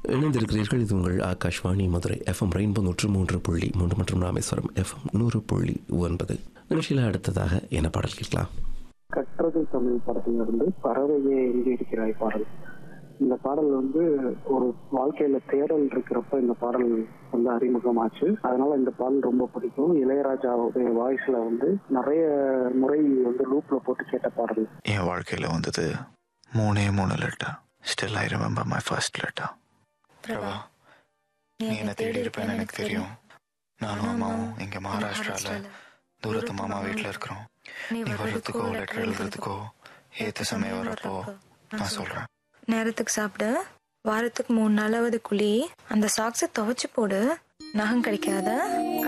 இணைந்திருக்கிறீர்கள் இது உங்கள் ஆகாஷ்வாணி மதுரை எஃப்எம் ரெயின்போ நூற்று மூன்று புள்ளி மூன்று மற்றும் ராமேஸ்வரம் எஃப்எம் நூறு புள்ளி ஒன்பது நிகழ்ச்சியில் அடுத்ததாக என்ன பாடல் கேட்கலாம் கற்றது தமிழ் படத்திலிருந்து பறவையே எங்கே இருக்கிறாய் பாடல் இந்த பாடல் வந்து ஒரு வாழ்க்கையில தேடல் இருக்கிறப்ப இந்த பாடல் வந்து அறிமுகமாச்சு அதனால இந்த பாடல் ரொம்ப பிடிக்கும் இளையராஜாவுடைய வாய்ஸ்ல வந்து நிறைய முறை வந்து லூப்ல போட்டு கேட்ட பாடல் என் வாழ்க்கையில் வந்தது மூணே மூணு letter still I remember my first letter Prabha நீ என்ன தேடி இருப்பேன்னு எனக்கு தெரியும் நானும் அம்மாவும் இங்க மகாராஷ்டிரால தூரத்து மாமா வீட்டில் இருக்கிறோம் நீ வர்றதுக்கோ லெட்டர் எழுதுறதுக்கோ ஏத்த சமயம் வரப்போ நான் சொல்றேன் நேரத்துக்கு சாப்பிடு வாரத்துக்கு மூணு நாளாவது குழி அந்த சாக்ஸை துவைச்சு போடு நகம் கிடைக்காத